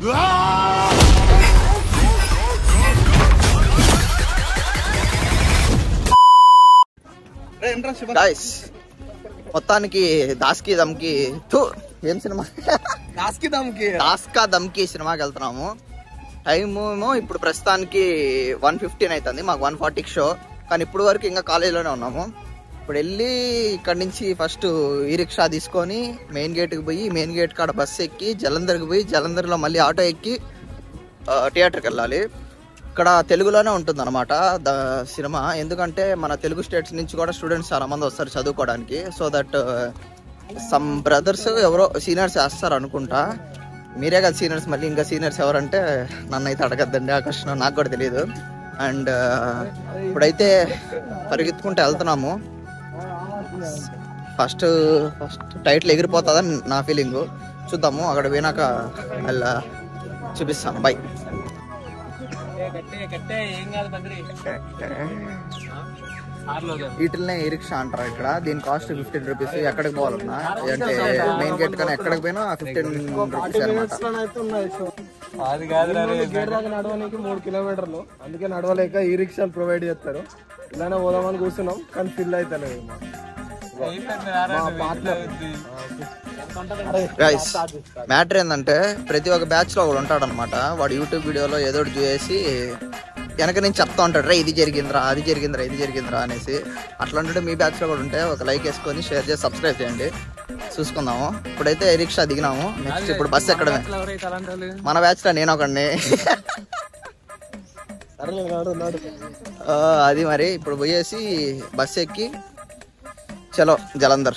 Guys మొత్తానికి దాస్కి దమ్కి థూ, ఏం సినిమా దాస్కి దమ్కి దాస్కా దమ్కి సినిమాకి వెళ్తున్నాము టైం ఏమో ఇప్పుడు ప్రస్తుతానికి వన్ ఫిఫ్టీన్ అవుతుంది మాకు వన్ ఫార్టీకి షో కానీ ఇప్పుడు వరకు ఇంకా కాలేజీలోనే ఉన్నాము ఇప్పుడు వెళ్ళి ఇక్కడ నుంచి ఫస్ట్ ఈ రిక్షా తీసుకొని మెయిన్ గేట్కి పోయి మెయిన్ గేట్ కాడ బస్సు ఎక్కి జలంధర్కి పోయి జలంధర్లో మళ్ళీ ఆటో ఎక్కి ఆ, థియేటర్కి వెళ్ళాలి ఇక్కడ తెలుగులోనే ఉంటుంది అనమాట ద సినిమా ఎందుకంటే మన తెలుగు స్టేట్స్ నుంచి కూడా స్టూడెంట్స్ చాలా మంది వస్తారు చదువుకోవడానికి సో దట్ సమ్ బ్రదర్స్ ఎవరో సీనియర్స్ వేస్తారు అనుకుంటా మీరే కదా సీనియర్స్ మళ్ళీ ఇంకా సీనియర్స్ ఎవరంటే నన్ను అయితే అడగద్దండి ఆ కష్టం నాకు కూడా తెలియదు అండ్ ఇప్పుడైతే పరిగెత్తుకుంటూ వెళ్తున్నాము ఫస్ట్ ఫస్ట్ టైటిల్ ఎగిరిపోతుందని నా ఫీలింగ్ చూద్దాము అక్కడ పోయినాక మళ్ళా చూపిస్తాను బై కట్టే కట్టే ఏం కాదు బద్రి ఆర్లోగా వీటిల్నే ఈ రిక్షా అంటారు ఇక్కడ దీని కాస్ట్ ఫిఫ్టీన్ రూపీస్ ఎక్కడికి పోవాలన్నా అంటే మెయిన్ గేట్ కానీ ఎక్కడికి పోయినా ఫిఫ్టీన్ రూపీస్ అనమాట అది కాదు గేట్ దాకా నడవడానికి మూడు కిలోమీటర్లు అందుకే నడవలేక ఈ రిక్షాలు ప్రొవైడ్ చేస్తారు ఇలానే పోదామని కూర్చున్నాం కానీ ఫిల్ అవుతలేదు గైస్ మ్యాటర్ ఏంటంటే ప్రతి ఒక్క బ్యాచ్ లో ఒకడు ఉంటాడు అనమాట వాడు యూట్యూబ్ వీడియోలో ఏదో ఒకటి చూసి వెనక నుంచి చెప్తా ఉంటాడు రే ఇది జరిగిందిరా అది జరిగిందిరా ఇది జరిగిందిరా అనేసి అట్లాంటి మీ బ్యాచ్ లో కూడా ఉంటే ఒక లైక్ వేసుకొని షేర్ చేసి సబ్స్క్రైబ్ చేయండి చూసుకుందాము ఇప్పుడైతే ఈ రిక్షా దిగినాము నెక్స్ట్ ఇప్పుడు బస్ ఎక్కడమే ఎవరైతే అలాంటి వాళ్ళు మన బ్యాచ్ లో నేను ఒకడిని సరేలే నాడు నాడు ఆ, అది మరి ఇప్పుడు పోయేసి బస్ ఎక్కి చలో జలంధర్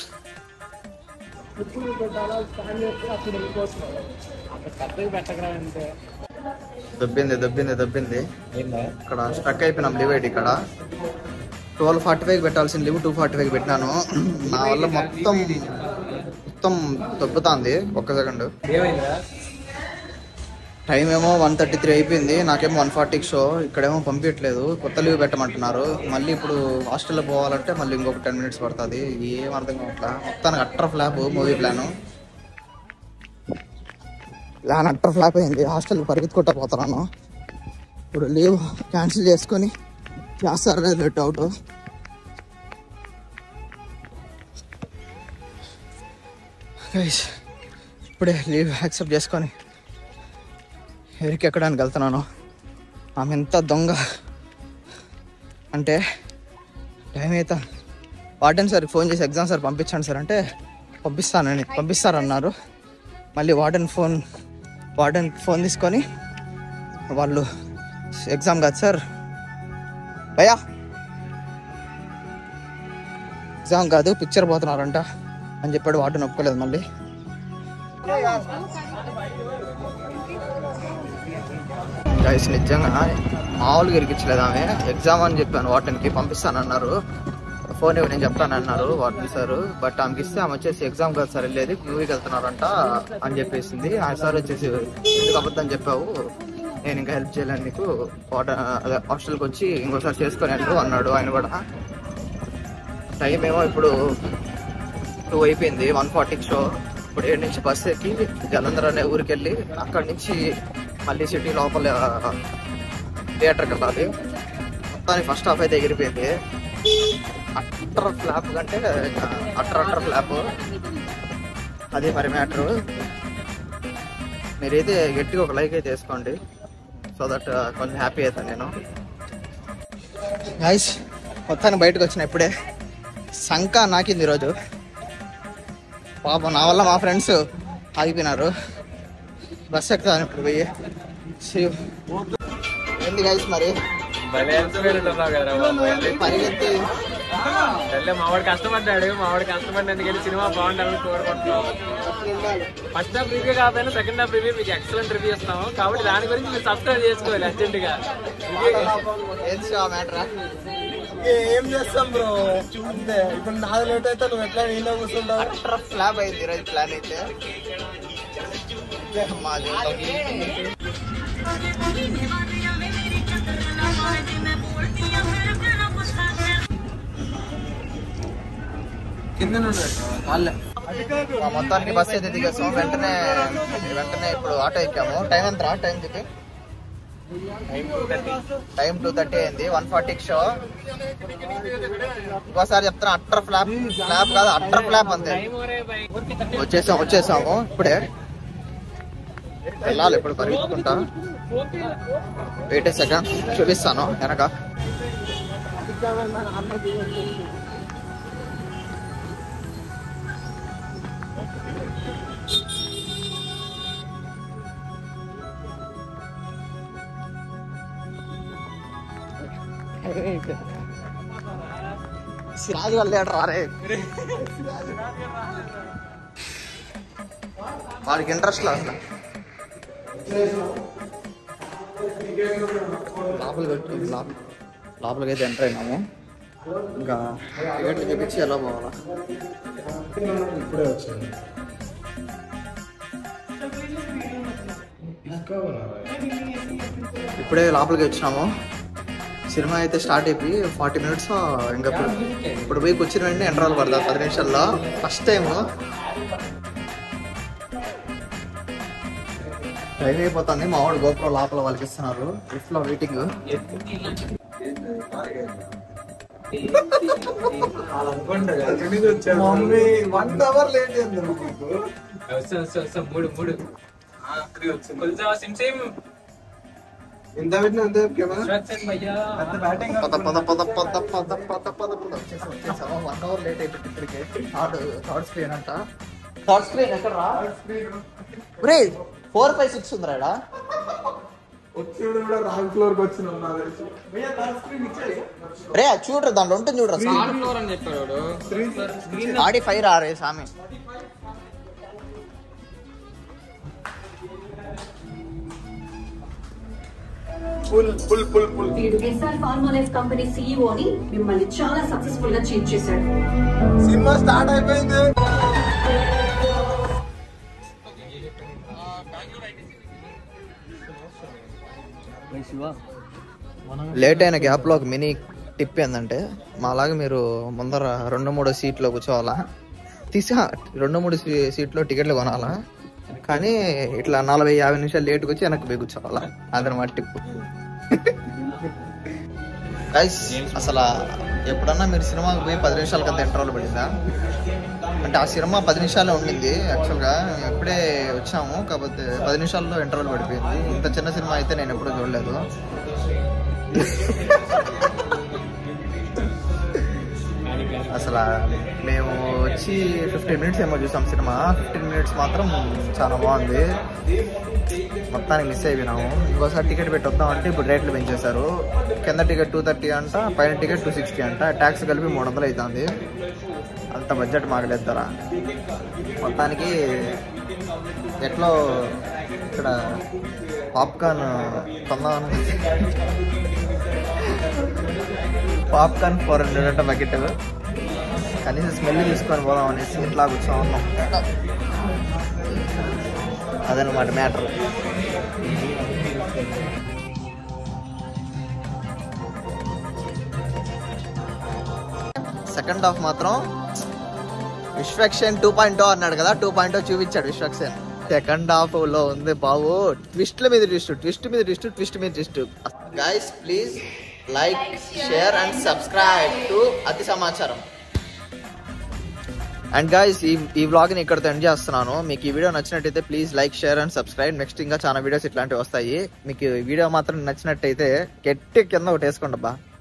పెద్దగా పెట్టకరా అంటే దొబ్బింది దొబ్బింది దొబ్బింది ఇక్కడ స్ట్రక్ అయిపోయినాం లివేట్ ఇక్కడ ట్వెల్వ్ ఫార్టీ ఫైవ్ పెట్టాల్సిన లివ్ టూ ఫార్టీ ఫైవ్ పెట్టినాను నా వల్ల మొత్తం మొత్తం దొబ్బుతాంది ఒక్క సెకండ్ ఏమైందా టైం ఏమో వన్ థర్టీ త్రీ అయిపోయింది నాకేమో వన్ ఫార్టీకి షో ఇక్కడేమో పంపించట్లేదు కొత్త లీవ్ పెట్టమంటున్నారు మళ్ళీ ఇప్పుడు హాస్టల్లో పోవాలంటే మళ్ళీ ఇంకొక టెన్ మినిట్స్ పడుతుంది ఏం అర్థం కావట్లా మొత్తానికి utter flop movie plan plan utter flop అయింది హాస్టల్కి పరిగెత్తుకుంటా పోతున్నాను ఇప్పుడు లీవ్ క్యాన్సిల్ చేసుకొని చేస్తారు లేదు డౌట్ ఇప్పుడే లీవ్ యాక్సెప్ట్ చేసుకొని ఎరికి ఎక్కడానికి వెళ్తున్నాను ఆమె ఎంత దొంగ అంటే టైం అయితే వార్డెన్ సార్ ఫోన్ చేసి ఎగ్జామ్ సార్ పంపించండి సార్ అంటే పంపిస్తానని పంపిస్తారన్నారు మళ్ళీ వార్డెన్ ఫోన్ వార్డెన్ ఫోన్ తీసుకొని వాళ్ళు ఎగ్జామ్ కాదు సార్ భయా ఎగ్జామ్ కాదు పిక్చర్ పోతున్నారంట అని చెప్పాడు వార్డెన్ ఒప్పుకోలేదు మళ్ళీ గైస్ నిజంగా మామూలుగా ఇరికించలేదు ఆమె ఎగ్జామ్ అని చెప్పాను వాటికి పంపిస్తానన్నారు ఫోన్ ఇవ్వ నేను చెప్తానన్నారు వాటిని సార్ బట్ ఆమెకి ఇస్తే ఆమె వచ్చేసి ఎగ్జామ్ కాదు సార్ వెళ్ళేది మూవీకి వెళ్తున్నారంట అని చెప్పేసింది ఆ సార్ వచ్చేసి ఎందుకు అబద్ధం చెప్పావు నేను ఇంకా హెల్ప్ చేయలేను నీకు వాటర్ అదే హాస్టల్కి వచ్చి ఇంకోసారి చేసుకొని వెళ్ళు అన్నాడు ఆయన కూడా టైం ఏమో ఇప్పుడు టూ అయిపోయింది వన్ ఫార్టీకి షో ఇప్పుడు ఏడు నుంచి బస్సు ఎక్కి జలంధర్ అనే ఊరికి వెళ్ళి అక్కడి నుంచి మళ్ళీ సిటీ లోపల థియేటర్కి వెళ్ళాలి మొత్తానికి ఫస్ట్ హాఫ్ అయితే ఎగిరిపోయింది అట్టర్ ఫ్లాప్ కంటే అట్టర్ అట్టర్ ఫ్లాప్ అది మరి మ్యాటర్ మీరైతే గట్టిగా ఒక లైక్ అయితే వేసుకోండి సో దట్ కొంచెం హ్యాపీ అవుతాను నేను గైస్ మొత్తానికి బయటకు వచ్చిన ఇప్పుడే సంక నాకింది ఈరోజు పాపం నా వల్ల మా ఫ్రెండ్స్ ఆగిపోయినారు బస్ ఎక్కుతాను ఇప్పుడు పోయి See you. ఏంది గైస్ మరి భలే అలసిపోయినట్టు ఉన్నావు కదరా బాబు. పరిగెత్తి సర్లే మావాడు కష్టపడ్డాడు మావాడు కష్టపడినందుకు వెళ్ళి సినిమా బాగుండాలని కోరుకుంటున్నాం ఫస్ట్ హాఫ్ రివ్యూ కాకపోయినా సెకండ్ హాఫ్ రివ్యూ మీకు ఎక్సలెంట్ రివ్యూ ఇస్తాము కాబట్టి దాని గురించి మీరు సబ్స్క్రైబ్ చేసుకోవాలి అర్జెంట్ గా ఏంది మ్యాటరా ఏం చేస్తాం బ్రో అంతే ఇప్పుడు నాది లేట్ అయితే నువ్వు ఎట్లా నీలో కూర్చుంటావు అట్టర్ ఫ్లాప్ అయింది ఈరోజు ప్లాన్ అయితే మా జీవితం. కింద వాళ్ళే మా మొత్తానికి బస్ అయితే దిగేసాం వెంటనే వెంటనే ఇప్పుడు ఆటో ఎక్కాము టైం ఎంత టైం చెప్పి టైం టూ థర్టీ అయింది వన్ ఫార్టీకి షో ఇంకోసారి చెప్తున్నా అట్టర్ ఫ్లాప్ ఫ్లాప్ కాదు అట్టర్ ఫ్లాప్ అంతే వచ్చేసాం వచ్చేసాము ఇప్పుడే వెళ్ళాలి ఇప్పుడు పరిగెత్తుకుంటా వెయిట్ సెకండ్ చూపిస్తాను వెనక సిరాజ్ వెళ్ళాడు రారే వాడికి ఇంట్రెస్ట్ లేదు అసలు లోపలికి వచ్చి లోప- లోపలికి అయితే ఎంటర్ అయినాము ఇంకా టికెట్లు చూపించి ఎలా పోవాలా ఇప్పుడే వచ్చింది ఇప్పుడే లోపలికి వచ్చినాము సినిమా అయితే స్టార్ట్ అయిపోయి ఫార్టీ మినిట్స్ ఇంకా ఇప్పుడు ఇప్పుడు పోయి కూర్చుని వెంటనే ఎంటర్ పడదా పది నిమిషాల్లో ఫస్ట్ టైం టైం అయిపోతుంది మా వాడు గోపురం లోపల వాళ్ళకి ఇస్తున్నారు లిఫ్ట్ లో waiting mummy one hour late అయింది మూడు మూడు కొంచెం సిమ్ సిమ్ ఇంత పెట్టిన అంతే కెమెరా భయ్యా పద పద పద పద పద పద పద పద వచ్చేసాం వచ్చేసాము వన్ అవర్ లేట్ అయిపోయింది ఇప్పటికే థర్డ్ థర్డ్ స్క్రీన్ అంట థర్డ్ స్క్రీన్ ఎక్కడ రే ఫోర్ ఫైవ్ సిక్స్ ఉందిరా ఈడ? వచ్చేది కూడా రాంగ్ ఫ్లోర్ కి వచ్చినాం నా తెలిసి రే అది చూడరు దాంట్లో ఉంటుంది చూడరా స్క్రీన్ ఫ్లోర్ అని చెప్పాడు ఆడి ఫైవ్ రా రే సామి ఫుల్ ఫుల్ ఫుల్ ఫుల్ వీడు ఎస్ఆర్ ఫార్మోలైఫ్ కంపెనీ సీఈఓని మిమ్మల్ని చాలా సక్సెస్ఫుల్ గా చీట్ చేశాడు సినిమా స్టార్ట్ అయిపోయింది లేట్ అయిన గ్యాప్ లో ఒక మినీ టిప్ ఏంటంటే మాలాగా మీరు ముందర రెండు మూడు సీట్లో కూర్చోవాలా తీసా రెండు మూడు సీ- సీట్లో టికెట్లు కొనాలా కానీ ఇట్లా నలభై యాభై నిమిషాలు లేట్కి వచ్చి వెనక్కి పోయి కూర్చోవాలా అదనమాట టిప్ గైస్ అసలు ఎప్పుడన్నా మీరు సినిమాకి పోయి పది నిమిషాల కంత ఇంటర్వల్ పడిందా అంటే ఆ సినిమా పది నిమిషాలే ఉండింది యాక్చువల్గా మేము ఎప్పుడే వచ్చాము కాకపోతే పది నిమిషాల్లో ఇంటర్వల్ పడిపోయింది ఇంత చిన్న సినిమా అయితే నేను ఎప్పుడూ చూడలేదు అసలు మేము వచ్చి ఫిఫ్టీన్ మినిట్స్ ఏమో చూసాం సినిమా ఫిఫ్టీన్ మినిట్స్ మాత్రం చాలా బాగుంది మొత్తానికి మిస్ అయిపోయినాము ఇంకోసారి టికెట్ పెట్టి వద్దామంటే ఇప్పుడు రేట్లు పెంచేశారు కింద టికెట్ టూ థర్టీ అంట పైన టికెట్ టూ సిక్స్టీ అంట ట్యాక్స్ కలిపి మూడు వందలు అవుతుంది అంత బడ్జెట్ మాగలేస్తారా మొత్తానికి ఎట్లో ఇక్కడ పాప్కార్న్ కొందాం పాప్కార్న్ ఫోర్ హండ్రెడ్ అంట బకెట్ కనీసం స్మెల్ తీసుకొని పోదాం అనేసి ఇట్లా కూర్చో ఉన్నాం అదనమాట మ్యాటర్ సెకండ్ హాఫ్ మాత్రం విశ్వక్సేన్ టూ పాయింట్ అన్నాడు కదా టూ పాయింట్ చూపించాడు విశ్వక్సేన్ సెకండ్ హాఫ్ లో ఉంది బాబు ట్విస్ట్ల మీద ట్విస్ట్ ట్విస్ట్ మీద ట్విస్ట్ ట్విస్ట్ మీద twist guys please like share and subscribe to అతి సమాచారం అండ్ గాయస్ ఈ ఈ వ్లాగ్ని ఇక్కడతో ఎండ్ చేస్తున్నాను మీకు ఈ వీడియో నచ్చినట్టయితే please like share and subscribe next ఇంకా చాలా వీడియోస్ ఇట్లాంటివి వస్తాయి మీకు ఈ వీడియో మాత్రం నచ్చినట్టయితే గట్టి కింద ఒకటి వేసుకోండి అబ్బా